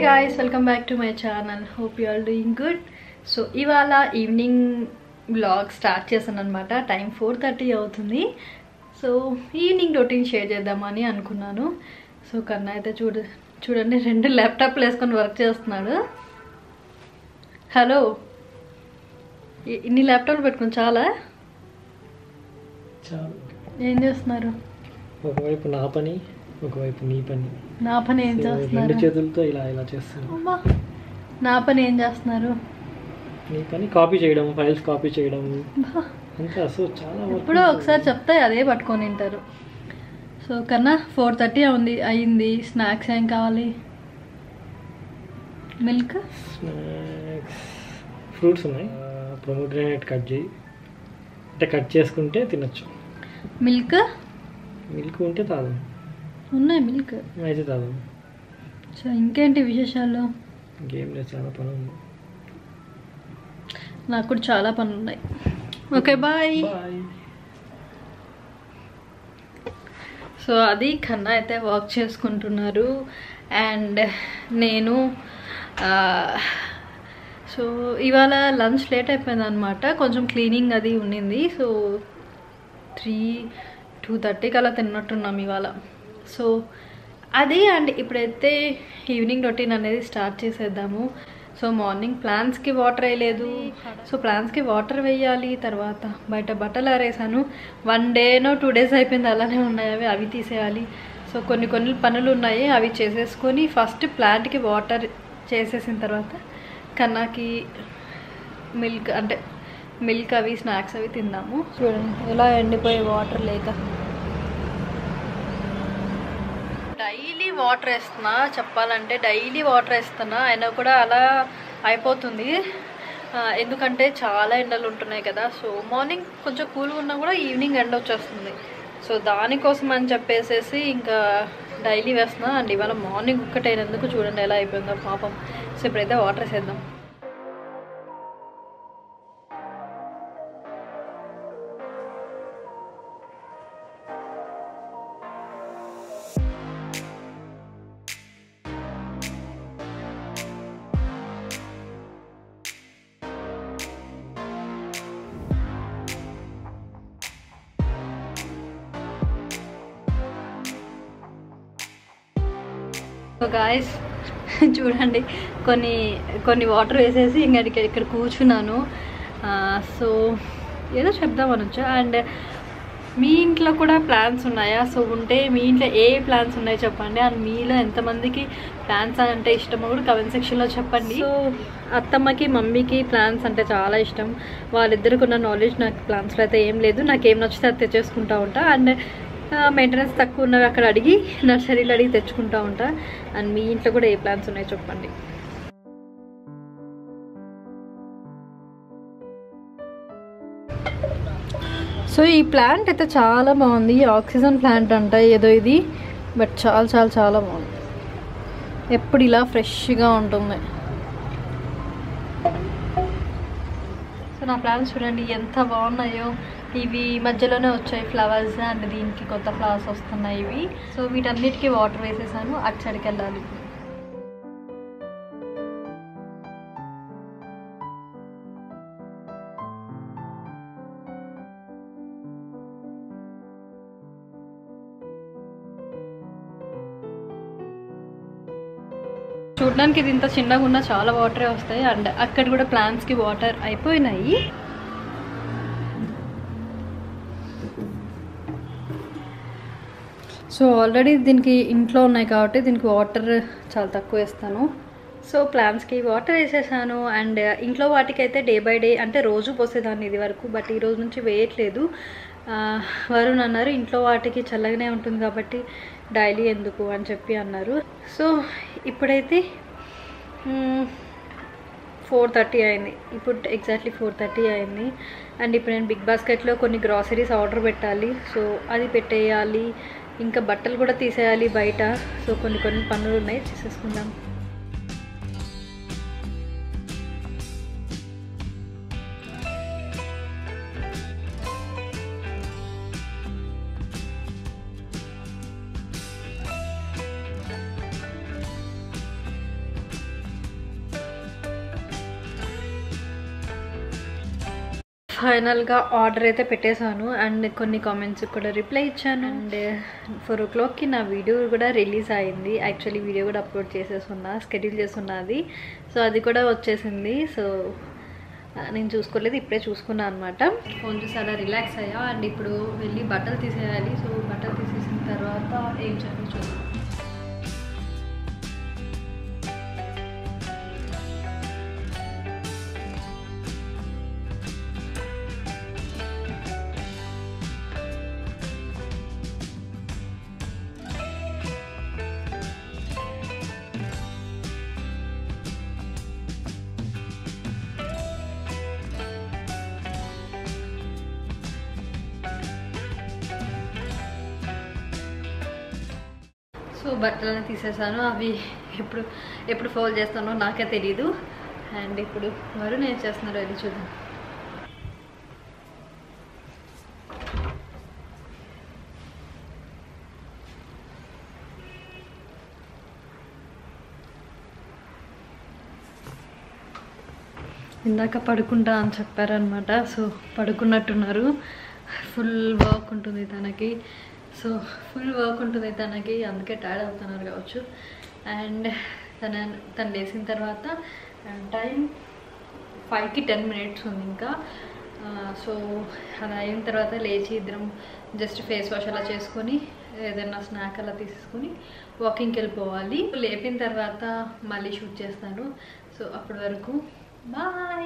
Guys welcome back to my channel hope you all doing good so ఇవాళ evening blog start చేశాను అనమాట time four thirty అవుతుంది so evening routine share చేద్దామని అనుకున్నాను so కన్నా అయితే చూడ చూడండి రెండు ల్యాప్టాప్లు వేసుకొని వర్క్ చేస్తున్నాడు హలో ఇ- ఇన్ని ల్యాప్టాప్లు పెట్టుకుని చాలా చాలు ఏం చేస్తున్నారు ఒకవైపు నా పని ఒకవైపు నీ పని నా పని ఏం సో రెండు చేస్తున్నారు చేతులతో ఇలా ఇలా చేస్తాను అమ్మా నా పని ఏం చేస్తున్నారు నీ పని కాపీ చేయడం ఫైల్స్ కాపీ చేయడం బా. అంతా సో చాలా work ఎప్పుడో ఉంటుంది. ఒకసారి చెప్తే అదే పట్టుకొని తింటారు సో కన్నా ఫోర్ థర్టీ ఉంది అయింది స్నాక్స్ ఏం కావాలి మిల్క్ స్నాక్స్ ఫ్రూట్స్ ఉన్నాయి ప్రొమోగ్రానేట్ కట్ చేయి అంటే కట్ చేసుకుంటే తినొచ్చు మిల్క్ మిల్క్ ఉంటే తాదాం ఉన్నాయి మిల్క్ అయితే తాదాం సో ఇంకేంటి విశేషాలు ఇంకేం లేదు చాలా పని ఉంది నాకు కూడా చాలా పనులు ఉన్నాయి ఓకే బాయ్ బాయ్ సో అది కన్నా అయితే వర్క్ చేసుకుంటున్నారు అండ్ నేను ఆ, సో ఇవాళ లంచ్ లేట్ అయిపోయింది అనమాట కొంచెం క్లీనింగ్ అది ఉండింది సో త్రీ టూ థర్టీకి అలా తిన్నట్టున్నాం ఇవాళ సో అది అండ్ ఇప్పుడైతే ఈవినింగ్ రొటీన్ అనేది స్టార్ట్ చేసేద్దాము సో మార్నింగ్ ప్లాంట్స్కి వాటర్ వేయలేదు సో ప్లాంట్స్కి వాటర్ వేయాలి తర్వాత బయట బట్టలు ఆరేసాను వన్ డేనో టూ డేస్ అయిపోయింది అలానే ఉన్నాయి అవి అవి తీసేయాలి సో కొన్ని కొన్ని పనులు ఉన్నాయి అవి చేసేసుకొని ఫస్ట్ ప్లాంట్కి వాటర్ చేసేసిన తర్వాత కన్నాకి మిల్క్ అంటే మిల్క్ అవి స్నాక్స్ అవి తిందాము చూడండి ఎలా ఎండిపోయి వాటర్ లేక డైలీ వాటర్ వేస్తున్నా చెప్పాలంటే డైలీ వాటర్ వేస్తున్నా అయినా కూడా అలా అయిపోతుంది ఆ, ఎందుకంటే చాలా ఎండలు ఉంటున్నాయి కదా సో మార్నింగ్ కొంచెం కూల్గా ఉన్నా కూడా ఈవినింగ్ ఎండ వచ్చేస్తుంది సో దానికోసం అని చెప్పేసేసి ఇంకా డైలీ వేస్తున్నా అండ్ ఇవాళ మార్నింగ్ ఒక్కటైనందుకు చూడండి ఎలా అయిపోయిందో పాపం సో ఇప్పుడైతే వాటర్ వేసేద్దాం సో గాయస్ చూడండి కొన్ని కొన్ని వాటర్ వేసేసి ఇంకా ఇక్కడ ఇక్కడ కూర్చున్నాను సో ఏదో చెప్దామని వచ్చా అండ్ మీ ఇంట్లో కూడా ప్లాన్స్ ఉన్నాయా సో ఉంటే మీ ఇంట్లో ఏ ప్లాన్స్ ఉన్నాయో చెప్పండి అండ్ మీలో ఎంతమందికి ప్లాన్స్ అంటే ఇష్టమో కూడా కమెంట్ సెక్షన్లో చెప్పండి సో అత్తమ్మకి మమ్మీకి ప్లాన్స్ అంటే చాలా ఇష్టం వాళ్ళిద్దరికి ఉన్న నాలెడ్జ్ నాకు ప్లాన్స్లో అయితే ఏం లేదు నాకు ఏం నచ్చితే అది తెచ్చేసుకుంటా ఉంటా అండ్ మెయింటెనెన్స్ తక్కువ ఉన్నవి అక్కడ అడిగి నర్సరీలో అడిగి తెచ్చుకుంటా ఉంటా అండ్ మీ ఇంట్లో కూడా ఏ ప్లాన్స్ ఉన్నాయో చెప్పండి సో ఈ ప్లాంట్ అయితే చాలా బాగుంది ఆక్సిజన్ ప్లాంట్ అంట ఏదో ఇది బట్ చాలా చాలా చాలా బాగుంది ఎప్పుడు ఇలా ఫ్రెష్గా ఉంటుంది సో నా ప్లాన్స్ చూడండి ఎంత బాగున్నాయో ఇవి మధ్యలోనే వచ్చాయి ఫ్లవర్స్ అండ్ దీనికి కొత్త ఫ్లవర్స్ వస్తున్నాయి ఇవి సో వీటన్నిటికీ వాటర్ వేసేసాను అటు సైడ్కి వెళ్ళాలి చూడడానికి ఇది ఇంత చిన్నగా ఉన్నా చాలా వాటరే వస్తాయి అండ్ అక్కడ కూడా ప్లాంట్స్కి వాటర్ అయిపోయినాయి సో ఆల్రెడీ దీనికి ఇంట్లో ఉన్నాయి కాబట్టి దీనికి వాటర్ చాలా తక్కువ వేస్తాను సో ప్లాంట్స్కి వాటర్ వేసేసాను అండ్ ఇంట్లో వాటికైతే డే బై డే అంటే రోజు పోసేదాన్ని ఇది వరకు బట్ ఈ రోజు నుంచి వేయట్లేదు ఆ, వరుణ్ అన్నారు ఇంట్లో వాటికి చల్లగానే ఉంటుంది కాబట్టి డైలీ ఎందుకు అని చెప్పి అన్నారు సో ఇప్పుడైతే ఫోర్ థర్టీ అయింది ఇప్పుడు ఎగ్జాక్ట్లీ ఫోర్ థర్టీ అయింది అండ్ ఇప్పుడు నేను బిగ్ బాస్కెట్లో కొన్ని గ్రాసరీస్ ఆర్డర్ పెట్టాలి సో అది పెట్టేయాలి ఇంకా బట్టలు కూడా తీసేయాలి బయట సో కొన్ని కొన్ని పనులు ఉన్నాయి చేసేసుకుందాం ఫైనల్గా ఆర్డర్ అయితే పెట్టేశాను అండ్ కొన్ని కామెంట్స్ కూడా రిప్లై ఇచ్చాను అండ్ ఫోర్ ఓ క్లాక్కి నా వీడియో కూడా రిలీజ్ అయింది యాక్చువల్లీ వీడియో కూడా అప్లోడ్ చేసేస్తున్నా స్కెడ్యూల్ చేస్తున్నది సో అది కూడా వచ్చేసింది సో నేను చూసుకోలేదు ఇప్పుడే చూసుకున్నాను అనమాట ఫోన్ చూసి అలా రిలాక్స్ అయ్యా అండ్ ఇప్పుడు వెళ్ళి బట్టలు తీసేయాలి సో బట్టలు తీసేసిన తర్వాత ఏం చేయాలో చూద్దాం సో బట్టలను తీసేసాను అవి ఎప్పుడు ఎప్పుడు ఫోల్డ్ చేస్తానో నాకే తెలీదు అండ్ ఇప్పుడు వరుణ్ ఏం చేస్తున్నారో అది చూద్దాం ఇందాక పడుకుంటా అని చెప్పారనమాట సో పడుకున్నట్టున్నారు ఫుల్ వర్క్ ఉంటుంది తనకి సో ఫుల్ వర్క్ ఉంటుంది తనకి అందుకే టైర్డ్ అవుతున్నారు కావచ్చు అండ్ తన తను లేచిన తర్వాత టైం ఫైవ్కి టెన్ మినిట్స్ ఉంది ఇంకా సో అది అయిన తర్వాత లేచి ఇద్దరం జస్ట్ ఫేస్ వాష్ అలా చేసుకొని ఏదైనా స్నాక్ అలా తీసేసుకొని వాకింగ్కి వెళ్ళిపోవాలి లేపిన తర్వాత మళ్ళీ షూట్ చేస్తాను సో అప్పటి వరకు బాయ్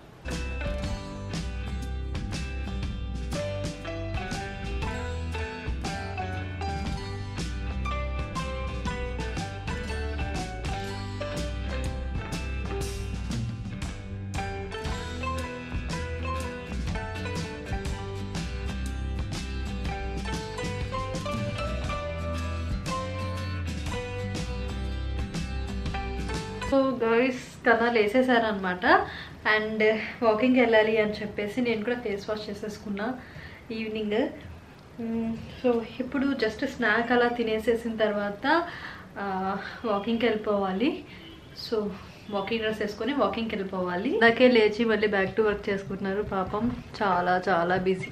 సో గర్ల్స్ కదా లేసేసారనమాట అండ్ వాకింగ్ వెళ్ళాలి అని చెప్పేసి నేను కూడా ఫేస్ వాష్ చేసేసుకున్నా ఈవినింగ్ సో ఇప్పుడు జస్ట్ స్నాక్ అలా తినేసేసిన తర్వాత వాకింగ్కి వెళ్ళిపోవాలి సో వాకింగ్ డ్రెస్ వేసుకొని వాకింగ్కి వెళ్ళిపోవాలి ఇందాకే లేచి మళ్ళీ బ్యాక్ టు వర్క్ చేసుకుంటున్నారు పాపం చాలా చాలా busy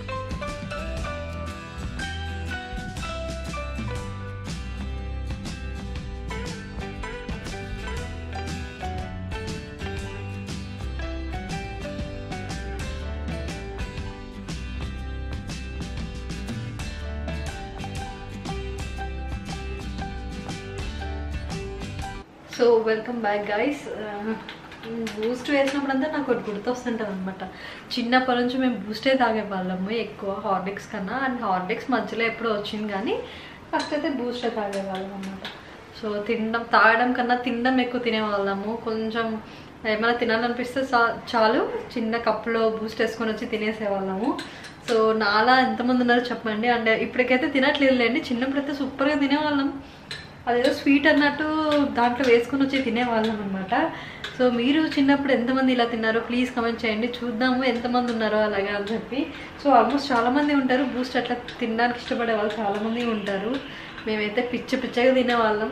so welcome back guys boost వేసినప్పుడంతా నాకు ఒకటి గుర్తొస్తుంటుంది అనమాట చిన్నప్పటి నుంచి మేము బూస్టే తాగేవాళ్ళము ఎక్కువ హార్లిక్స్ కన్నా అండ్ హార్లిక్స్ మధ్యలో ఎప్పుడో వచ్చింది కానీ ఫస్ట్ అయితే బూస్టే తాగేవాళ్ళం అనమాట సో తినడం తాగడం కన్నా తినడం ఎక్కువ తినేవాళ్ళము కొంచెం ఏమైనా తినాలనిపిస్తే చా- చాలు చిన్న కప్పులో బూస్ట్ వేసుకొని వచ్చి తినేసేవాళ్ళము సో నాలా ఎంతమంది ఉన్నారో చెప్పండి అండ్ ఇప్పటికైతే తినట్లేదు లేండి చిన్నప్పుడైతే సూపర్గా తినేవాళ్ళం అదేదో స్వీట్ అన్నట్టు దాంట్లో వేసుకొని వచ్చి తినేవాళ్ళం అనమాట సో మీరు చిన్నప్పుడు ఎంతమంది ఇలా తిన్నారో ప్లీజ్ కమెంట్ చేయండి చూద్దాము ఎంతమంది ఉన్నారో అలాగా అని చెప్పి సో ఆల్మోస్ట్ చాలామంది ఉంటారు బూస్ట్ అట్లా తినడానికి ఇష్టపడే వాళ్ళు చాలామంది ఉంటారు మేమైతే పిచ్చ పిచ్చగా తినేవాళ్ళం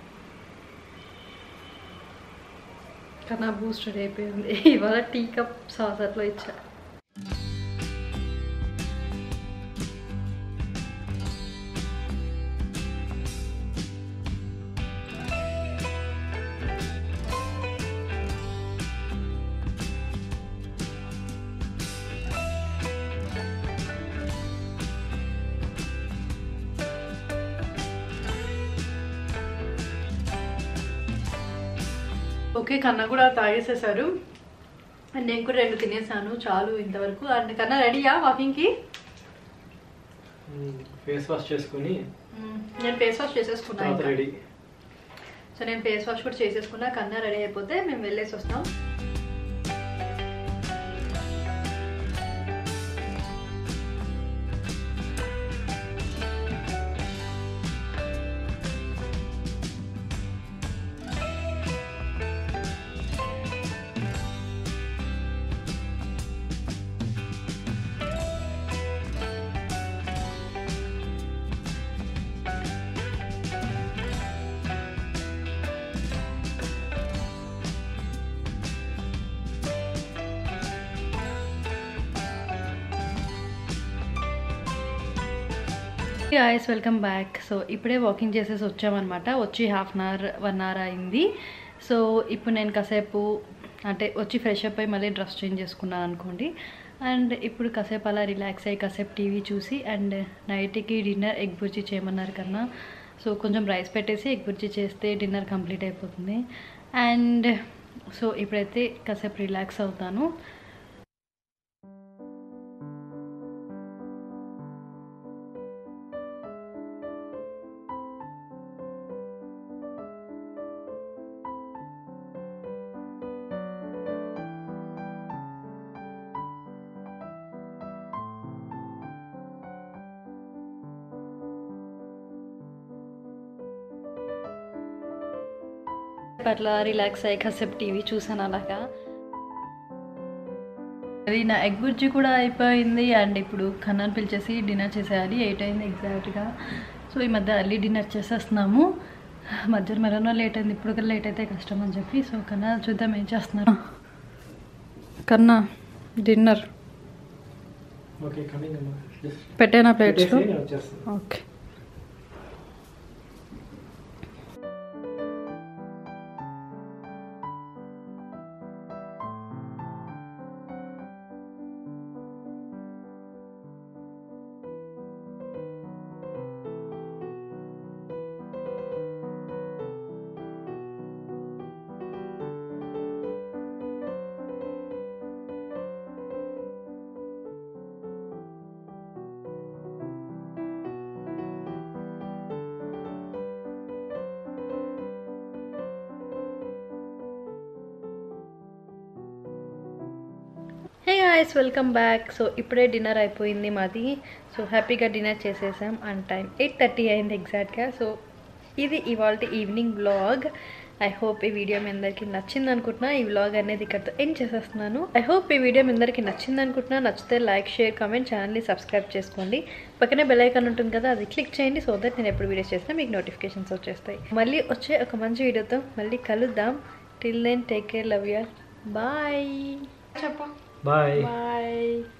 కానీ ఆ బూస్ట్ రెడీ అయిపోయింది ఇవాళ టీ కప్ సాస్ అట్లా ఇచ్చా ఓకే కన్నా కూడా తాగేసేసారు అండ్ నేను కూడా రెండు తినేసాను చాలు ఇంతవరకు అండ్ కన్నా రెడీయా వాకింగ్కి ఫేస్ వాష్ చేసుకొని నేను ఫేస్ వాష్ చేసేసుకున్నా తర్వాత ఇంకా. రెడీ సో నేను ఫేస్ వాష్ కూడా చేసేసుకున్నా కన్నా రెడీ అయిపోతే మేము వెళ్ళేసి వస్తాం గాయస్ వెల్కమ్ బ్యాక్ సో ఇప్పుడే వాకింగ్ చేసేసి వచ్చామన్నమాట వచ్చి half an hour one hour అయింది సో ఇప్పుడు నేను కాసేపు అంటే వచ్చి ఫ్రెష్ అప్ అయ్యి మళ్ళీ డ్రెస్ చేంజ్ చేసుకున్నాను అనుకోండి అండ్ ఇప్పుడు కాసేపు అలా రిలాక్స్ అయ్యి కాసేపు టీవీ చూసి అండ్ నైట్కి డిన్నర్ ఎగ్ బుర్జీ చేయమన్నారు కన్నా సో కొంచెం రైస్ పెట్టేసి ఎగ్ బుర్జీ చేస్తే డిన్నర్ కంప్లీట్ అయిపోతుంది అండ్ సో ఇప్పుడైతే కాసేపు రిలాక్స్ అవుతాను అట్లా రిలాక్స్ అయ్యి కాసేపు టీవీ చూసాను అలాగా అది నా ఎగ్ బుర్జీ కూడా అయిపోయింది అండ్ ఇప్పుడు ఖన్నాను పిలిచేసి డిన్నర్ చేసేయాలి ఎయిట్ అయింది ఎగ్జాక్ట్గా సో ఈ మధ్య అర్లీ డిన్నర్ చేసేస్తున్నాము మధ్యాహ్నం మరో లేట్ అయింది ఇప్పుడు లేట్ అయితే కష్టం అని చెప్పి సో కన్నా చూద్దాం ఏం చేస్తున్నారు కన్నా డిన్నర్ ఓకే కమింగ్ అమ్మా జస్ట్ పెట్టేనా ప్లేట్స్లో పెట్టేసి నేను వచ్చేస్తాను okay hey guys welcome back so ఇప్పుడే డిన్నర్ అయిపోయింది మాది సో హ్యాపీగా డిన్నర్ చేసేసాం అండ్ టైం ఎయిట్ థర్టీ అయింది ఎగ్జాక్ట్గా సో ఇది ఇవాళ ఈవినింగ్ బ్లాగ్ ఐ హోప్ ఈ వీడియో మీ అందరికీ నచ్చింది అనుకుంటున్నా ఈ వ్లాగ్ అనేది ఇక్కడతో ఎండ్ చేసేస్తున్నాను ఐ హోప్ ఈ వీడియో మీ అందరికీ నచ్చింది అనుకుంటున్నా నచ్చితే లైక్ షేర్ కామెంట్ ఛానల్ని సబ్స్క్రైబ్ చేసుకోండి పక్కనే బెల్ ఐకాన్ ఉంటుంది కదా అది క్లిక్ చేయండి సో దట్ నేను ఎప్పుడు వీడియోస్ చేసినా మీకు నోటిఫికేషన్స్ వచ్చేస్తాయి మళ్ళీ వచ్చే ఒక మంచి వీడియోతో మళ్ళీ కలుద్దాం till then take care love ya bye చెప్పా బాయ్ బాయ్